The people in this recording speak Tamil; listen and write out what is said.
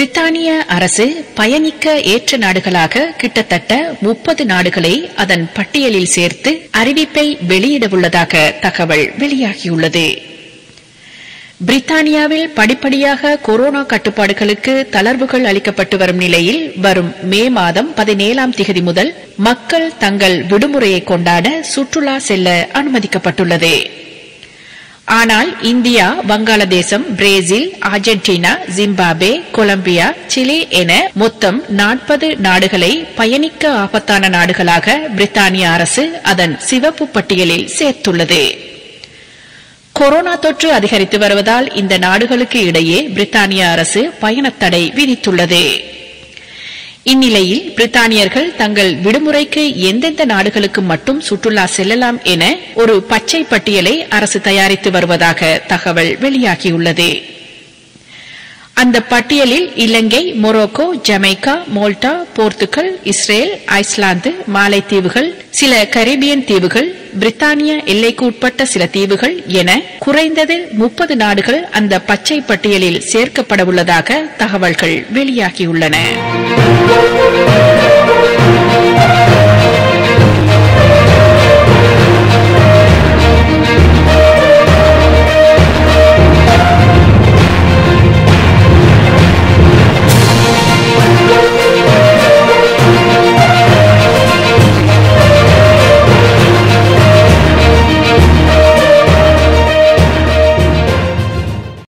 பிரித்தானிய அரசு பயணிக்க ஏற்ற நாடுகளாக கிட்டத்தட்ட முப்பது நாடுகளை அதன் பட்டியலில் சேர்த்து அறிவிப்பை வெளியிடவுள்ளதாக தகவல் வெளியாகியுள்ளது பிரித்தானியாவில் படிப்படியாக கொரோனா கட்டுப்பாடுகளுக்கு தளர்வுகள் அளிக்கப்பட்டு வரும் நிலையில் வரும் மே மாதம் பதினேழாம் திகதி முதல் மக்கள் தங்கள் விடுமுறையை கொண்டாட சுற்றுலா செல்ல அனுமதிக்கப்பட்டுள்ளது ஆனால் இந்தியா வங்காளதேசம் Brazil Argentina Zimbabwe Colombia Chile என மொத்தம் நாற்பது நாடுகளை பயணிக்க ஆபத்தான நாடுகளாக பிரித்தானிய அரசு அதன் சிவப்பு பட்டியலில் சேர்த்துள்ளது கொரோனா தொற்று அதிகரித்து வருவதால் இந்த நாடுகளுக்கு இடையே பிரித்தானிய அரசு பயணத்தடை விதித்துள்ளது இந்நிலையில் பிரித்தானியர்கள் தங்கள் விடுமுறைக்கு எந்தெந்த நாடுகளுக்கு மட்டும் சுற்றுலா செல்லலாம் என ஒரு பச்சை பட்டியலை அரசு தயாரித்து வருவதாக தகவல் வெளியாகியுள்ளது அந்த பட்டியலில் இலங்கை Morocco Jamaica Malta Portugal Israel Iceland மாலைத்தீவுகள் சில கரீபியன் தீவுகள் பிரித்தானிய எல்லைக்கு உட்பட்ட சில தீவுகள் என குறைந்தது முப்பது நாடுகள் அந்த பச்சை பட்டியலில் சேர்க்கப்படவுள்ளதாக தகவல்கள் வெளியாகியுள்ளன